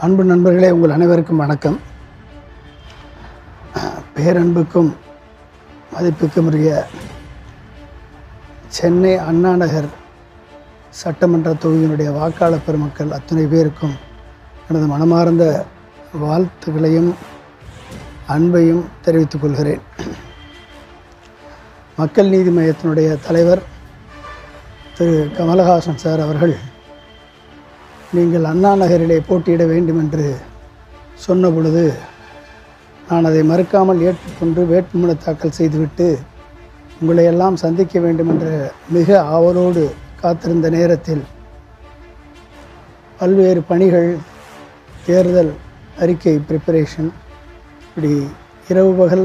அன்பு நண்பர்களே உங்கள் அனைவருக்கும் வணக்கம் பேரன்புக்கும் மதிப்புக்கும் உரிய சென்னை அண்ணா நகர் சட்டமன்ற தொகுதியினுடைய வாக்காளர் பெருமக்கள் அத்தனை பேருக்கும் எனது மனமார்ந்த வாழ்த்துக்களையும் அன்பையும் தெரிவித்துக் கொள்கிறேன் மக்கள் நீதி மையத்தினுடைய தலைவர் திரு கமலஹாசன் சார் அவர்கள் நீங்கள் அண்ணா நகரிலே போட்டியிட வேண்டும் என்று சொன்ன பொழுது நான் அதை மறுக்காமல் ஏற்றுக்கொண்டு வேட்புமனு தாக்கல் செய்துவிட்டு உங்களை எல்லாம் சந்திக்க வேண்டும் என்ற மிக ஆவலோடு காத்திருந்த நேரத்தில் பல்வேறு பணிகள் தேர்தல் அறிக்கை ப்ரிப்பரேஷன் இப்படி இரவு பகல்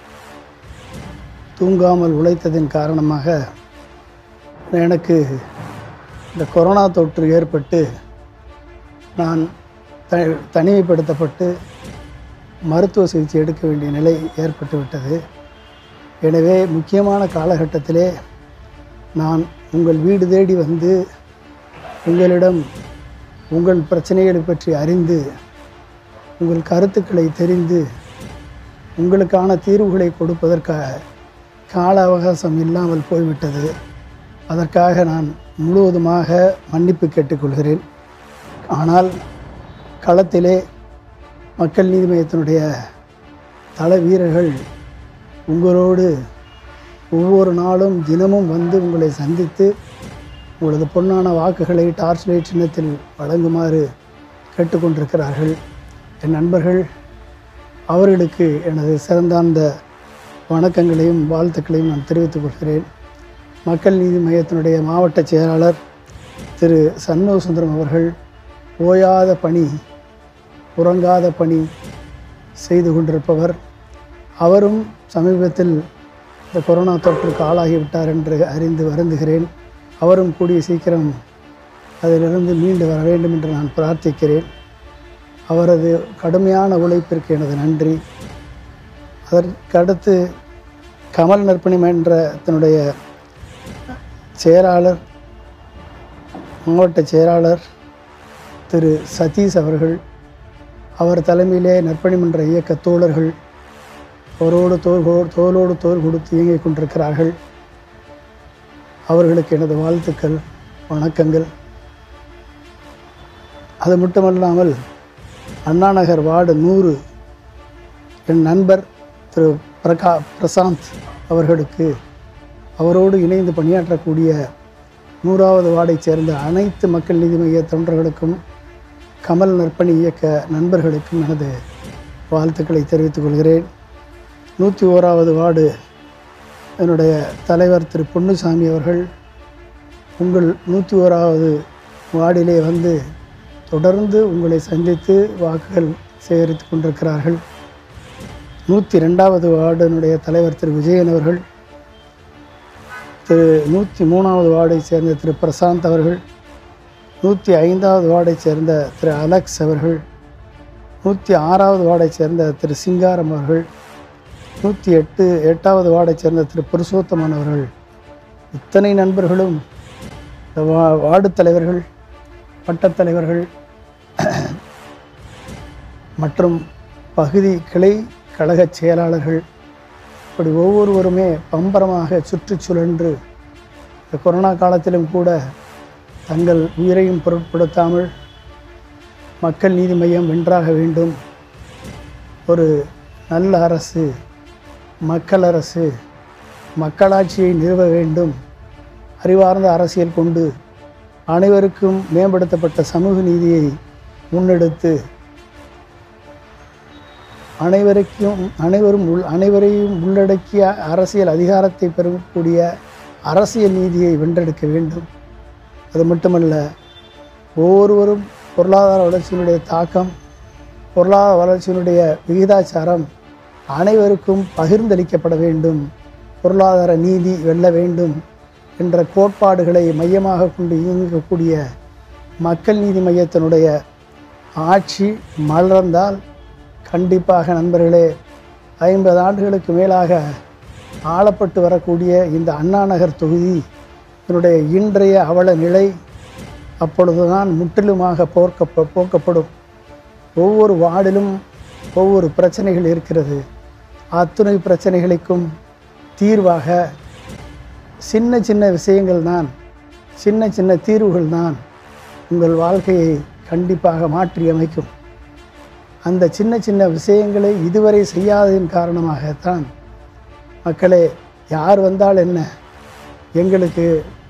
தூங்காமல் உழைத்ததின் காரணமாக எனக்கு இந்த கொரோனா தொற்று ஏற்பட்டு நான் த தனிமைப்படுத்தப்பட்டு மருத்துவ சிகிச்சை எடுக்க வேண்டிய நிலை ஏற்பட்டு விட்டது எனவே முக்கியமான காலகட்டத்திலே நான் உங்கள் வீடு தேடி வந்து உங்களிடம் உங்கள் பிரச்சனைகளை பற்றி அறிந்து உங்கள் கருத்துக்களை தெரிந்து உங்களுக்கான தீர்வுகளை கொடுப்பதற்காக கால அவகாசம் இல்லாமல் போய்விட்டது அதற்காக நான் முழுவதுமாக மன்னிப்பு கேட்டுக்கொள்கிறேன் ஆனால் களத்திலே மக்கள் நீதி மையத்தினுடைய தல வீரர்கள் உங்களோடு ஒவ்வொரு நாளும் தினமும் வந்து உங்களை சந்தித்து உங்களது பொன்னான வாக்குகளை டார்ச் லைட் சின்னத்தில் வழங்குமாறு கேட்டுக்கொண்டிருக்கிறார்கள் என் நண்பர்கள் அவர்களுக்கு எனது சிறந்தார்ந்த வணக்கங்களையும் வாழ்த்துக்களையும் நான் தெரிவித்துக் கொள்கிறேன் மக்கள் நீதி மையத்தினுடைய மாவட்ட செயலாளர் திரு சண்முக சுந்தரம் அவர்கள் ஓயாத பணி உறங்காத பணி செய்து கொண்டிருப்பவர் அவரும் சமீபத்தில் இந்த கொரோனா தொற்றுக்கு ஆளாகிவிட்டார் என்று அறிந்து வருந்துகிறேன் அவரும் கூடிய சீக்கிரம் அதிலிருந்து மீண்டு வர வேண்டும் என்று நான் பிரார்த்திக்கிறேன் அவரது கடுமையான உழைப்பிற்கு எனது நன்றி அதற்கடுத்து கமல் நற்பணி மன்றத்தினுடைய செயலாளர் மாவட்ட செயலாளர் திரு சதீஷ் அவர்கள் அவர் தலைமையிலே நற்பணி மன்ற இயக்க தோழர்கள் அவரோடு தோல் கொ- தோளோடு தோல் கொடுத்து இயங்கிக் கொண்டிருக்கிறார்கள் அவர்களுக்கு எனது வாழ்த்துக்கள் வணக்கங்கள் அது மட்டுமல்லாமல் அண்ணா நகர் வார்டு நூறு என் நண்பர் திரு பிரகா பிரசாந்த் அவர்களுக்கு அவரோடு இணைந்து பணியாற்றக்கூடிய நூறாவது வார்டைச் சேர்ந்த அனைத்து மக்கள் நீதி மைய தொண்டர்களுக்கும் கமல் நற்பணி இயக்க நண்பர்களுக்கும் எனது வாழ்த்துக்களை தெரிவித்துக் கொள்கிறேன் நூற்றி ஓராவது வார்டு என்னுடைய தலைவர் திரு பொன்னுசாமி அவர்கள் உங்கள் நூற்றி ஓராவது வார்டிலே வந்து தொடர்ந்து உங்களை சந்தித்து வாக்குகள் சேகரித்து கொண்டிருக்கிறார்கள் நூற்றி ரெண்டாவது வார்டினுடைய தலைவர் திரு விஜயன் அவர்கள் திரு நூற்றி மூணாவது வார்டை சேர்ந்த திரு பிரசாந்த் அவர்கள் நூற்றி ஐந்தாவது வார்டை சேர்ந்த திரு அலெக்ஸ் அவர்கள் நூற்றி ஆறாவது வார்டை சேர்ந்த திரு சிங்காரம் அவர்கள் நூற்றி எட்டு எட்டாவது வார்டை சேர்ந்த திரு புருஷோத்தமன் அவர்கள் இத்தனை நண்பர்களும் இந்த வா வார்டு தலைவர்கள் வட்டத் தலைவர்கள் மற்றும் பகுதி கிளை கழகச் செயலாளர்கள் இப்படி ஒவ்வொருவருமே பம்பரமாக சுற்றி சுழன்று இந்த கொரோனா காலத்திலும் கூட தங்கள் உயிரையும் பொருட்படுத்தாமல் மக்கள் நீதி மையம் வென்றாக வேண்டும் ஒரு நல்ல அரசு மக்கள் அரசு மக்களாட்சியை நிறுவ வேண்டும் அறிவார்ந்த அரசியல் கொண்டு அனைவருக்கும் மேம்படுத்தப்பட்ட சமூக நீதியை முன்னெடுத்து அனைவருக்கும் அனைவரும் உள் அனைவரையும் உள்ளடக்கிய அரசியல் அதிகாரத்தை பெறக்கூடிய அரசியல் நீதியை வென்றெடுக்க வேண்டும் அது மட்டுமல்ல ஒவ்வொருவரும் பொருளாதார வளர்ச்சியினுடைய தாக்கம் பொருளாதார வளர்ச்சியினுடைய விகிதாச்சாரம் அனைவருக்கும் பகிர்ந்தளிக்கப்பட வேண்டும் பொருளாதார நீதி வெல்ல வேண்டும் என்ற கோட்பாடுகளை மையமாக கொண்டு இயங்கக்கூடிய மக்கள் நீதி மையத்தினுடைய ஆட்சி மலர்ந்தால் கண்டிப்பாக நண்பர்களே ஐம்பது ஆண்டுகளுக்கு மேலாக ஆளப்பட்டு வரக்கூடிய இந்த அண்ணா நகர் தொகுதி இதனுடைய இன்றைய அவல நிலை அப்பொழுதுதான் முற்றிலுமாக போர்க்க போக்கப்படும் ஒவ்வொரு வார்டிலும் ஒவ்வொரு பிரச்சனைகள் இருக்கிறது அத்துணை பிரச்சனைகளுக்கும் தீர்வாக சின்ன சின்ன விஷயங்கள் தான் சின்ன சின்ன தீர்வுகள் தான் உங்கள் வாழ்க்கையை கண்டிப்பாக மாற்றி அமைக்கும் அந்த சின்ன சின்ன விஷயங்களை இதுவரை செய்யாததின் காரணமாகத்தான் மக்களே யார் வந்தால் என்ன எங்களுக்கு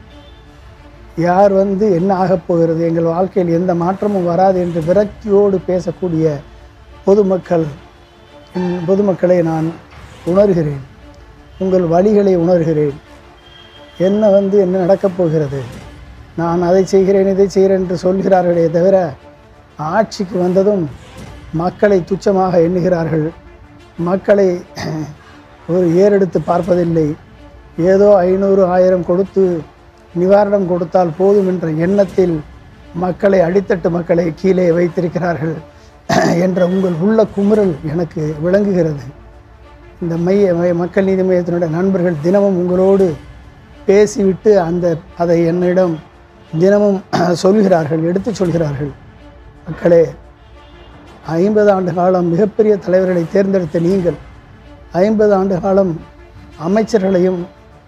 யார் வந்து என்ன ஆகப் போகிறது எங்கள் வாழ்க்கையில் எந்த மாற்றமும் வராது என்று விரக்தியோடு பேசக்கூடிய பொதுமக்கள் ம், பொதுமக்களை நான் உணர்கிறேன் உங்கள் வழிகளை உணர்கிறேன் என்ன வந்து என்ன நடக்கப் போகிறது நான் அதை செய்கிறேன் இதை செய்கிறேன் என்று சொல்கிறார்களே தவிர ஆட்சிக்கு வந்ததும் மக்களை துச்சமாக எண்ணுகிறார்கள் மக்களை ஒரு ஏறெடுத்து பார்ப்பதில்லை ஏதோ ஐநூறு ஆயிரம் கொடுத்து நிவாரணம் கொடுத்தால் போதும் என்ற எண்ணத்தில் மக்களை அடித்தட்டு மக்களை கீழே வைத்திருக்கிறார்கள் என்ற உங்கள் உள்ள குமுறல் எனக்கு விளங்குகிறது இந்த மைய மைய- மக்கள் நீதி மையத்தினுடைய நண்பர்கள் தினமும் உங்களோடு பேசிவிட்டு அந்த அதை என்னிடம் தினமும் சொல்கிறார்கள் எடுத்துச் சொல்கிறார்கள் மக்களே ஐம்பது ஆண்டு காலம் மிகப்பெரிய தலைவர்களை தேர்ந்தெடுத்த நீங்கள் ஐம்பது ஆண்டு காலம் அமைச்சர்களையும்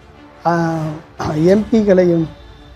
எம்பிக்களையும்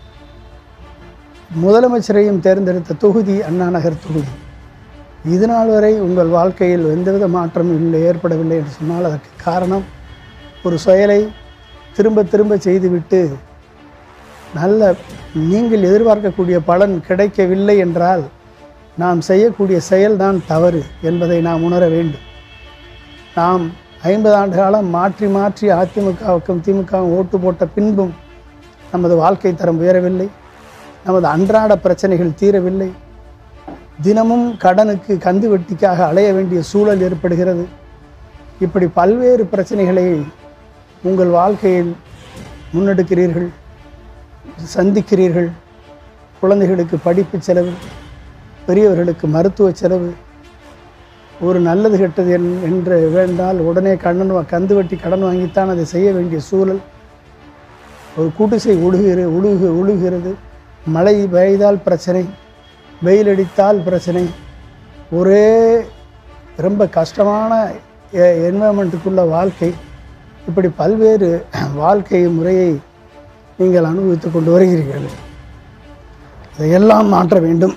முதலமைச்சரையும் தேர்ந்தெடுத்த தொகுதி அண்ணா நகர் தொகுதி இது நாள் வரை உங்கள் வாழ்க்கையில் எந்தவித மாற்றமும் இல்லை ஏற்படவில்லை என்று சொன்னால் அதற்கு காரணம் ஒரு செயலை திரும்ப திரும்ப செய்துவிட்டு நல்ல நீங்கள் எதிர்பார்க்கக்கூடிய பலன் கிடைக்கவில்லை என்றால் நாம் செய்யக்கூடிய செயல்தான் தவறு என்பதை நாம் உணர வேண்டும் நாம் ஐம்பது ஆண்டு காலம் மாற்றி மாற்றி அதிமுகவுக்கும் திமுகவும் ஓட்டு போட்ட பின்பும் நமது வாழ்க்கை தரம் உயரவில்லை நமது அன்றாட பிரச்சனைகள் தீரவில்லை தினமும் கடனுக்கு கந்து வட்டிக்காக அலைய வேண்டிய சூழல் ஏற்படுகிறது இப்படி பல்வேறு பிரச்சனைகளை உங்கள் வாழ்க்கையில் முன்னெடுக்கிறீர்கள் சந்திக்கிறீர்கள் குழந்தைகளுக்கு படிப்பு செலவு பெரியவர்களுக்கு மருத்துவ செலவு ஒரு நல்லது கெட்டது என்- என்று வேண்டால் உடனே கடன் வா- கந்து வட்டி கடன் வாங்கித்தான் அதை செய்ய வேண்டிய சூழல் ஒரு குடிசை உழுகிற உழுகு உழுகிறது மழை பெய்தால் பிரச்சனை வெயில் அடித்தால் பிரச்சனை ஒரே ரொம்ப கஷ்டமான என்வரன்மெண்ட்டுக்குள்ள வாழ்க்கை இப்படி பல்வேறு வாழ்க்கை முறையை நீங்கள் அனுபவித்துக் கொண்டு வருகிறீர்கள் இதையெல்லாம் மாற்ற வேண்டும்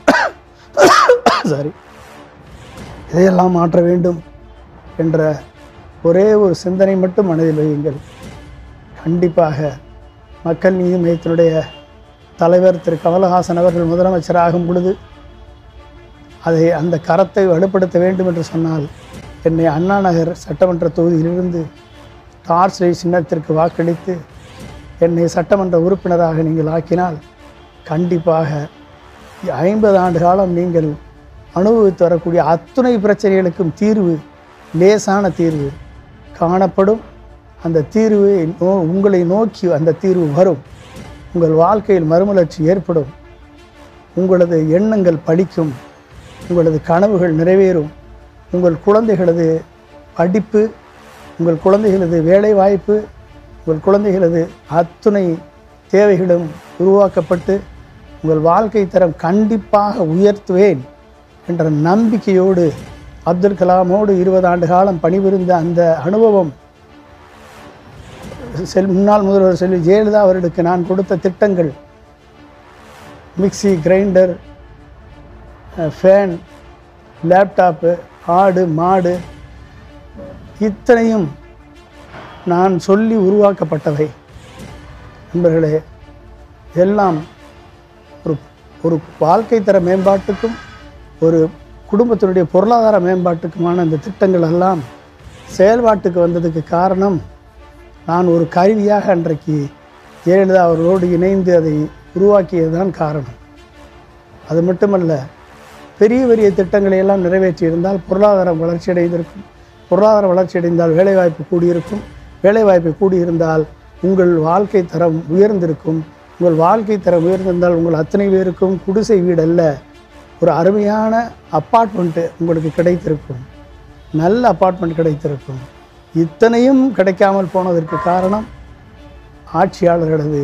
சாரி இதையெல்லாம் மாற்ற வேண்டும் என்ற ஒரே ஒரு சிந்தனை மட்டும் மனதில் வையுங்கள் கண்டிப்பாக மக்கள் நீதி மையத்தினுடைய தலைவர் திரு கமலஹாசன் அவர்கள் முதலமைச்சராகும் பொழுது அதை அந்த கரத்தை வலுப்படுத்த வேண்டும் என்று சொன்னால் என்னை அண்ணா நகர் சட்டமன்ற தொகுதியிலிருந்து டார்ச் லைட் சின்னத்திற்கு வாக்களித்து என்னை சட்டமன்ற உறுப்பினராக நீங்கள் ஆக்கினால் கண்டிப்பாக ஐம்பது ஆண்டு காலம் நீங்கள் அனுபவித்து வரக்கூடிய அத்துணை பிரச்சனைகளுக்கும் தீர்வு லேசான தீர்வு காணப்படும் அந்த தீர்வு நோ உங்களை நோக்கி அந்த தீர்வு வரும் உங்கள் வாழ்க்கையில் மறுமலர்ச்சி ஏற்படும் உங்களது எண்ணங்கள் பலிக்கும் உங்களது கனவுகள் நிறைவேறும் உங்கள் குழந்தைகளது படிப்பு உங்கள் குழந்தைகளது வேலை வாய்ப்பு உங்கள் குழந்தைகளது அத்துணை தேவைகளும் உருவாக்கப்பட்டு உங்கள் வாழ்க்கை தரம் கண்டிப்பாக உயர்த்துவேன் என்ற நம்பிக்கையோடு அப்துல் கலாமோடு இருபது ஆண்டு காலம் பணிபுரிந்த அந்த அனுபவம் செல் முன்னாள் முதல்வர் செல்வி ஜெயலலிதா அவர்களுக்கு நான் கொடுத்த திட்டங்கள் மிக்ஸி கிரைண்டர் ஃபேன் லேப்டாப்பு ஆடு மாடு இத்தனையும் நான் சொல்லி உருவாக்கப்பட்டவை நண்பர்களே எல்லாம் ஒரு ஒரு வாழ்க்கை தர மேம்பாட்டுக்கும் ஒரு குடும்பத்தினுடைய பொருளாதார மேம்பாட்டுக்குமான இந்த திட்டங்கள் எல்லாம் செயல்பாட்டுக்கு வந்ததுக்கு காரணம் நான் ஒரு கருவியாக அன்றைக்கு ஜெயலலிதா அவர்களோடு இணைந்து அதை உருவாக்கியது தான் காரணம் அது மட்டுமல்ல பெரிய பெரிய திட்டங்களை எல்லாம் நிறைவேற்றியிருந்தால் பொருளாதாரம் வளர்ச்சியடைந்திருக்கும் பொருளாதார வளர்ச்சியடைந்தால் வேலைவாய்ப்பு கூடியிருக்கும் வேலைவாய்ப்பு கூடியிருந்தால் உங்கள் வாழ்க்கை தரம் உயர்ந்திருக்கும் உங்கள் வாழ்க்கை தரம் உயர்ந்திருந்தால் உங்கள் அத்தனை பேருக்கும் குடிசை வீடு அல்ல ஒரு அருமையான அப்பார்ட்மெண்ட்டு உங்களுக்கு கிடைத்திருக்கும் நல்ல அப்பார்ட்மெண்ட் கிடைத்திருக்கும் இத்தனையும் கிடைக்காமல் போனதற்கு காரணம் ஆட்சியாளர்களது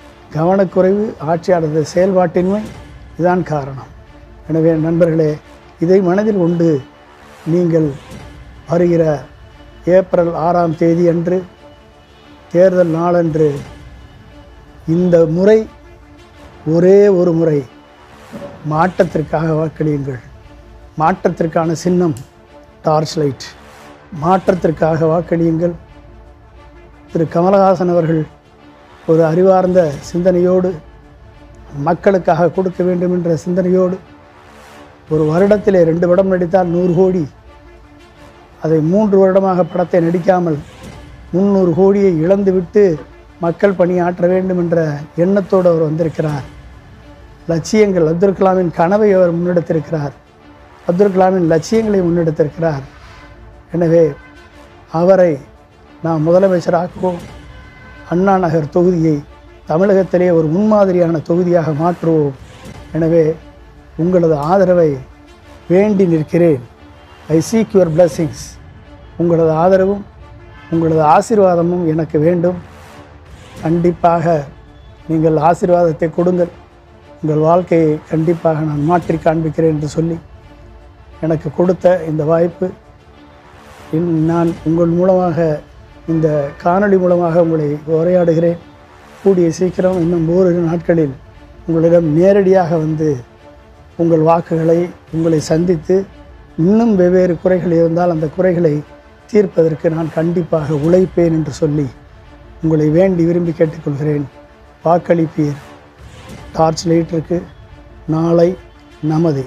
கவனக்குறைவு ஆட்சியாளரது செயல்பாட்டின்மை இதுதான் காரணம் எனவே நண்பர்களே இதை மனதில் கொண்டு நீங்கள் வருகிற ஏப்ரல் ஆறாம் தேதி அன்று தேர்தல் நாளன்று இந்த முறை ஒரே ஒரு முறை மாற்றத்திற்காக வாக்களியுங்கள் மாற்றத்திற்கான சின்னம் டார்ச் லைட் மாற்றத்திற்காக வாக்களியுங்கள் திரு கமலஹாசன் அவர்கள் ஒரு அறிவார்ந்த சிந்தனையோடு மக்களுக்காக கொடுக்க வேண்டும் என்ற சிந்தனையோடு ஒரு வருடத்திலே ரெண்டு படம் நடித்தால் நூறு கோடி அதை மூன்று வருடமாக படத்தை நடிக்காமல் முந்நூறு கோடியை இழந்துவிட்டு மக்கள் பணியாற்ற வேண்டும் என்ற எண்ணத்தோடு அவர் வந்திருக்கிறார் லட்சியங்கள் அப்துல் கலாமின் கனவை அவர் முன்னெடுத்திருக்கிறார் அப்துல் கலாமின் லட்சியங்களை முன்னெடுத்திருக்கிறார் எனவே அவரை நாம் முதலமைச்சராக்குவோம் அண்ணா நகர் தொகுதியை தமிழகத்திலே ஒரு முன்மாதிரியான தொகுதியாக மாற்றுவோம் எனவே உங்களது ஆதரவை வேண்டி நிற்கிறேன் ஐ சீக் யுவர் blessings உங்களது ஆதரவும் உங்களது ஆசீர்வாதமும் எனக்கு வேண்டும் கண்டிப்பாக நீங்கள் ஆசீர்வாதத்தை கொடுங்கள் உங்கள் வாழ்க்கையை கண்டிப்பாக நான் மாற்றி காண்பிக்கிறேன் என்று சொல்லி எனக்கு கொடுத்த இந்த வாய்ப்பு இன் நான் உங்கள் மூலமாக இந்த காணொளி மூலமாக உங்களை உரையாடுகிறேன் கூடிய சீக்கிரம் இன்னும் ஓரிரு நாட்களில் உங்களிடம் நேரடியாக வந்து உங்கள் வாக்குகளை உங்களை சந்தித்து இன்னும் வெவ்வேறு குறைகள் இருந்தால் அந்த குறைகளை தீர்ப்பதற்கு நான் கண்டிப்பாக உழைப்பேன் என்று சொல்லி உங்களை வேண்டி விரும்பி கேட்டுக்கொள்கிறேன் வாக்களிப்பீர் டார்ச் லைட்டிற்கு நாளை நமது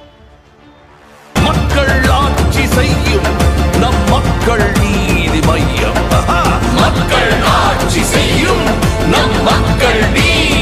மக்கள் ஆட்சி செய்யும் நம் மக்கள் நீதி மையம் மக்கள் ஆட்சி செய்யும் நம் மக்கள் நீதி